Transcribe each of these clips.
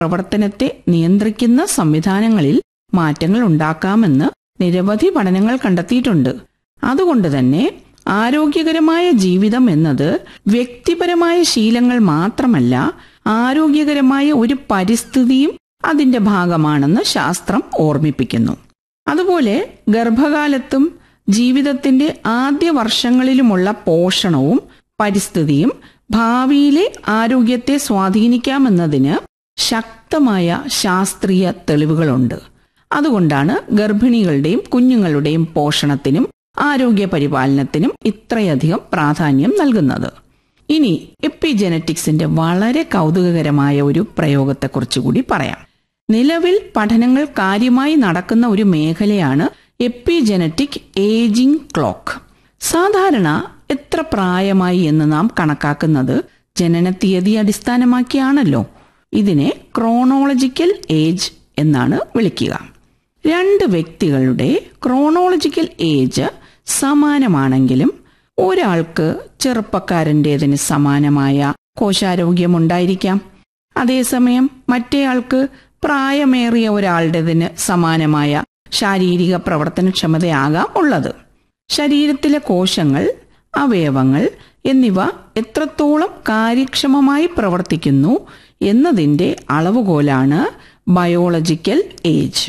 പ്രവർത്തനത്തെ നിയന്ത്രിക്കുന്ന സംവിധാനങ്ങളിൽ മാറ്റങ്ങൾ ഉണ്ടാക്കാമെന്ന് നിരവധി പഠനങ്ങൾ കണ്ടെത്തിയിട്ടുണ്ട് അതുകൊണ്ട് തന്നെ ആരോഗ്യകരമായ ജീവിതം എന്നത് വ്യക്തിപരമായ ശീലങ്ങൾ മാത്രമല്ല ആരോഗ്യകരമായ ഒരു പരിസ്ഥിതിയും അതിന്റെ ഭാഗമാണെന്ന് ശാസ്ത്രം ഓർമ്മിപ്പിക്കുന്നു അതുപോലെ ഗർഭകാലത്തും ജീവിതത്തിന്റെ ആദ്യ വർഷങ്ങളിലുമുള്ള പോഷണവും പരിസ്ഥിതിയും ഭാവിയിലെ ആരോഗ്യത്തെ സ്വാധീനിക്കാമെന്നതിന് ശക്തമായ ശാസ്ത്രീയ തെളിവുകളുണ്ട് അതുകൊണ്ടാണ് ഗർഭിണികളുടെയും കുഞ്ഞുങ്ങളുടെയും പോഷണത്തിനും ആരോഗ്യ പരിപാലനത്തിനും ഇത്രയധികം പ്രാധാന്യം നൽകുന്നത് ഇനി എപ്പിജനറ്റിക്സിന്റെ വളരെ കൗതുകകരമായ ഒരു പ്രയോഗത്തെക്കുറിച്ചുകൂടി പറയാം നിലവിൽ പഠനങ്ങൾ കാര്യമായി നടക്കുന്ന ഒരു മേഖലയാണ് എപ്പിജനറ്റിക് ഏജിംഗ് ക്ലോക്ക് സാധാരണ എത്ര പ്രായമായി എന്ന് നാം കണക്കാക്കുന്നത് ജനനത്തീയതി അടിസ്ഥാനമാക്കിയാണല്ലോ ഇതിനെ ക്രോണോളജിക്കൽ ഏജ് എന്നാണ് വിളിക്കുക രണ്ട് വ്യക്തികളുടെ ക്രോണോളജിക്കൽ ഏജ് സമാനമാണെങ്കിലും ഒരാൾക്ക് ചെറുപ്പക്കാരൻ്റെതിന് സമാനമായ കോശാരോഗ്യമുണ്ടായിരിക്കാം അതേസമയം മറ്റേയാൾക്ക് പ്രായമേറിയ ഒരാളുടേതിന് സമാനമായ ശാരീരിക പ്രവർത്തനക്ഷമതയാകാം ഉള്ളത് ശരീരത്തിലെ കോശങ്ങൾ അവയവങ്ങൾ എന്നിവ എത്രത്തോളം കാര്യക്ഷമമായി പ്രവർത്തിക്കുന്നു എന്നതിൻ്റെ അളവുകോലാണ് ബയോളജിക്കൽ ഏജ്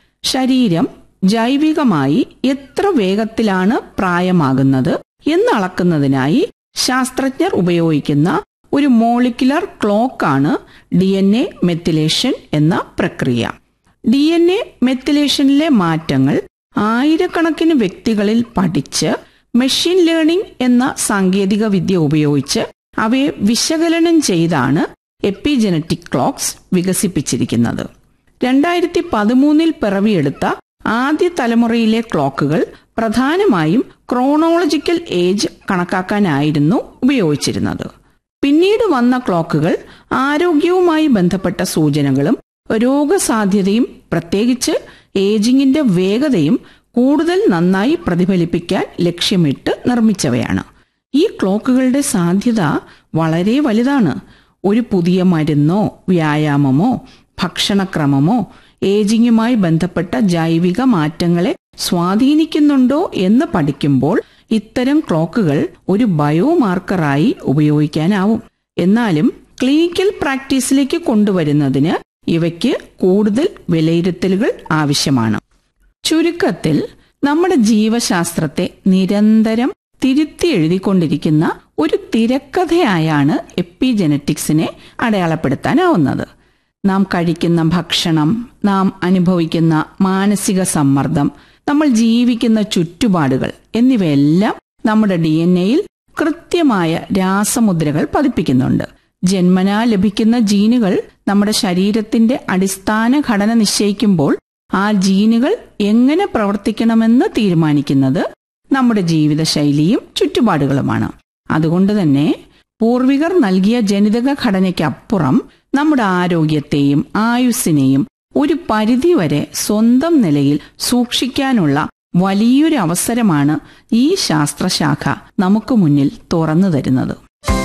ശരീരം ജൈവികമായി എത്ര വേഗത്തിലാണ് പ്രായമാകുന്നത് എന്നളക്കുന്നതിനായി ശാസ്ത്രജ്ഞർ ഉപയോഗിക്കുന്ന ഒരു മോളിക്കുലർ ക്ലോക്കാണ് ഡി എൻ എ മെത്തിലേഷൻ എന്ന പ്രക്രിയ ഡി എൻ എ മെത്തിലേഷനിലെ മാറ്റങ്ങൾ ആയിരക്കണക്കിന് വ്യക്തികളിൽ പഠിച്ച് മെഷീൻ ലേണിംഗ് എന്ന സാങ്കേതിക വിദ്യ ഉപയോഗിച്ച് അവയെ വിശകലനം ചെയ്താണ് എപ്പിജനറ്റിക് ക്ലോക്സ് വികസിപ്പിച്ചിരിക്കുന്നത് രണ്ടായിരത്തി പതിമൂന്നിൽ പിറവിയെടുത്ത ആദ്യ തലമുറയിലെ ക്ലോക്കുകൾ പ്രധാനമായും ക്രോണോളജിക്കൽ ഏജ് കണക്കാക്കാനായിരുന്നു ഉപയോഗിച്ചിരുന്നത് പിന്നീട് വന്ന ക്ലോക്കുകൾ ആരോഗ്യവുമായി ബന്ധപ്പെട്ട സൂചനകളും രോഗസാധ്യതയും പ്രത്യേകിച്ച് ഏജിങ്ങിന്റെ വേഗതയും കൂടുതൽ നന്നായി പ്രതിഫലിപ്പിക്കാൻ ലക്ഷ്യമിട്ട് നിർമ്മിച്ചവയാണ് ഈ ക്ലോക്കുകളുടെ സാധ്യത വളരെ വലുതാണ് ഒരു പുതിയ മരുന്നോ വ്യായാമമോ ഭക്ഷണക്രമമോ ഏജിങ്ങുമായി ബന്ധപ്പെട്ട ജൈവിക മാറ്റങ്ങളെ സ്വാധീനിക്കുന്നുണ്ടോ എന്ന് പഠിക്കുമ്പോൾ ഇത്തരം ക്ലോക്കുകൾ ഒരു ബയോമാർക്കറായി ഉപയോഗിക്കാനാവും എന്നാലും ക്ലിനിക്കൽ പ്രാക്ടീസിലേക്ക് കൊണ്ടുവരുന്നതിന് ഇവയ്ക്ക് കൂടുതൽ വിലയിരുത്തലുകൾ ആവശ്യമാണ് ചുരുക്കത്തിൽ നമ്മുടെ ജീവശാസ്ത്രത്തെ നിരന്തരം തിരുത്തി എഴുതിക്കൊണ്ടിരിക്കുന്ന ഒരു തിരക്കഥയായാണ് എപ്പിജനറ്റിക്സിനെ അടയാളപ്പെടുത്താനാവുന്നത് നാം കഴിക്കുന്ന ഭക്ഷണം നാം അനുഭവിക്കുന്ന മാനസിക സമ്മർദ്ദം നമ്മൾ ജീവിക്കുന്ന ചുറ്റുപാടുകൾ എന്നിവയെല്ലാം നമ്മുടെ ഡി എൻ എയിൽ കൃത്യമായ രാസമുദ്രകൾ പതിപ്പിക്കുന്നുണ്ട് ജന്മനാ ലഭിക്കുന്ന ജീനുകൾ നമ്മുടെ ശരീരത്തിന്റെ അടിസ്ഥാന ഘടന നിശ്ചയിക്കുമ്പോൾ ആ ജീനുകൾ എങ്ങനെ പ്രവർത്തിക്കണമെന്ന് തീരുമാനിക്കുന്നത് നമ്മുടെ ജീവിതശൈലിയും ചുറ്റുപാടുകളുമാണ് അതുകൊണ്ട് തന്നെ പൂർവികർ നൽകിയ ജനിതക ഘടനയ്ക്കപ്പുറം നമ്മുടെ ആരോഗ്യത്തെയും ആയുസ്സിനെയും ഒരു പരിധിവരെ സ്വന്തം നിലയിൽ സൂക്ഷിക്കാനുള്ള വലിയൊരു അവസരമാണ് ഈ ശാസ്ത്രശാഖ നമുക്ക് മുന്നിൽ തുറന്നു തരുന്നത്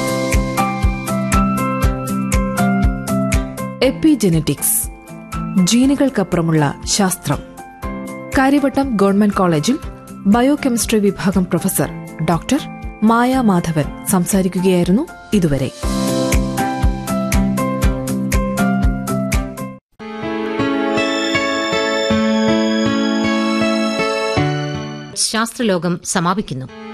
എപ്പിജനറ്റിക്സ് ജീനുകൾക്കപ്പുറമുള്ള ശാസ്ത്രം കാര്യവട്ടം ഗവൺമെന്റ് കോളേജിൽ ബയോകെമിസ്ട്രി വിഭാഗം പ്രൊഫസർ ഡോക്ടർ മായ മാധവൻ സംസാരിക്കുകയായിരുന്നു ഇതുവരെ ശാസ്ത്രലോകം സമാപിക്കുന്നു